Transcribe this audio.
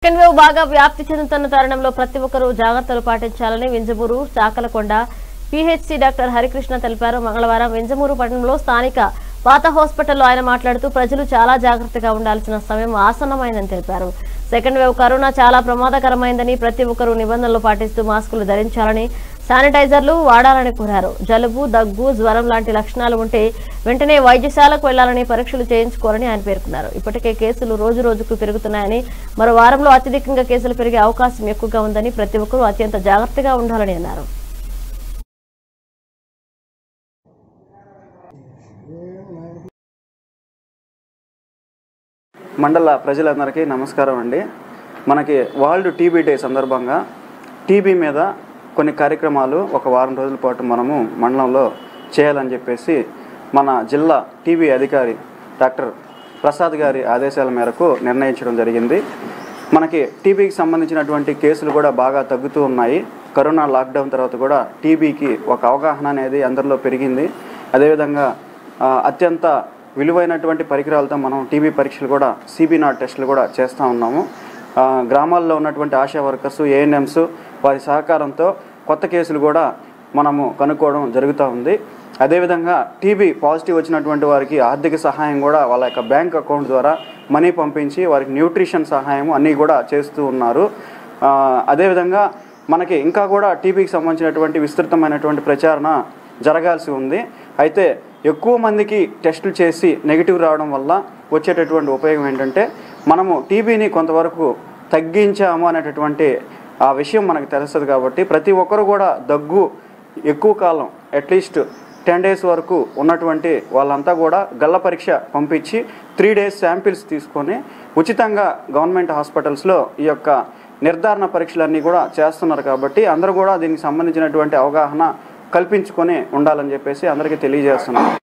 second wave బాగా వ్యాప్తి చెందుతున్న తరుణంలో ప్రతి ఒక్కరూ జాగ్రత్తలు పాటించాలని వింజమూరు చాకలకొండ పిహెచ్సి డాక్టర్ హరికృష్ణ తెలిపారు మంగళవారం వింజమూరు పట్టణంలో స్థానిక పాత హాస్పిటల్లో ఆయన మాట్లాడుతూ ప్రజలు చాలా జాగ్రత్తగా ఉండాల్సిన సమయం ఆసన్నమైందని తెలిపారు సెకండ్ వేవ్ కరోనా చాలా ప్రమాదకరమైందని ప్రతి ఒక్కరూ నిబంధనలు పాటిస్తూ మాస్కులు ధరించాలని శానిటైజర్లు వాడాలని కోరారు జలుబు దగ్గు జ్వరం లాంటి లక్షణాలు ఉంటే వెంటనే వైద్యశాలకు వెళ్లాలని పరీక్షలు చేయించుకోవాలని ఆయన పేర్కొన్నారు ఇప్పటికే కేసులు రోజు రోజుకు పెరుగుతున్నాయని మరో వారంలో అత్యధికంగా కేసులు పెరిగే అవకాశం ఎక్కువగా ఉందని ప్రతి ఒక్కరూ అత్యంత జాగ్రత్తగా ఉండాలని అన్నారు మండల ప్రజలందరికీ నమస్కారం అండి మనకి వరల్డ్ టీబీ డే సందర్భంగా టీబీ మీద కొన్ని కార్యక్రమాలు ఒక వారం రోజుల పాటు మనము మండలంలో చేయాలని చెప్పేసి మన జిల్లా టీబీ అధికారి డాక్టర్ ప్రసాద్ గారి ఆదేశాల మేరకు నిర్ణయించడం జరిగింది మనకి టీబీకి సంబంధించినటువంటి కేసులు కూడా బాగా తగ్గుతూ ఉన్నాయి కరోనా లాక్డౌన్ తర్వాత కూడా టీబీకి ఒక అవగాహన అనేది అందరిలో పెరిగింది అదేవిధంగా ఆ, అత్యంత విలువైనటువంటి పరికరాలతో మనం టీబీ పరీక్షలు కూడా సిబి నాట్ టెస్టులు కూడా చేస్తూ ఉన్నాము ఆ, గ్రామాల్లో ఉన్నటువంటి ఆశా వర్కర్స్ ఏఎన్ఎంస్ వారి సహకారంతో కొత్త కేసులు కూడా మనము కనుక్కోవడం జరుగుతూ ఉంది అదేవిధంగా టీబీ పాజిటివ్ వచ్చినటువంటి వారికి ఆర్థిక సహాయం కూడా వాళ్ళ యొక్క బ్యాంక్ అకౌంట్ ద్వారా మనీ పంపించి వారికి న్యూట్రిషన్ సహాయం అన్నీ కూడా చేస్తూ ఉన్నారు ఆ, అదేవిధంగా మనకి ఇంకా కూడా టీబీకి సంబంధించినటువంటి విస్తృతమైనటువంటి ప్రచారణ జరగాల్సి ఉంది అయితే ఎక్కువ మందికి టెస్టులు చేసి నెగిటివ్ రావడం వల్ల వచ్చేటటువంటి ఉపయోగం ఏంటంటే మనము టీబీని కొంతవరకు తగ్గించాము అనేటటువంటి ఆ విషయం మనకు తెలుస్తుంది కాబట్టి ప్రతి ఒక్కరు కూడా దగ్గు ఎక్కువ కాలం అట్లీస్ట్ టెన్ డేస్ వరకు ఉన్నటువంటి వాళ్ళంతా కూడా గల్ల పరీక్ష పంపించి త్రీ డేస్ శాంపిల్స్ తీసుకొని ఉచితంగా గవర్నమెంట్ హాస్పిటల్స్లో ఈ యొక్క నిర్ధారణ పరీక్షలన్నీ కూడా చేస్తున్నారు కాబట్టి అందరూ కూడా దీనికి సంబంధించినటువంటి అవగాహన కల్పించుకొని ఉండాలని చెప్పేసి అందరికీ తెలియజేస్తున్నాను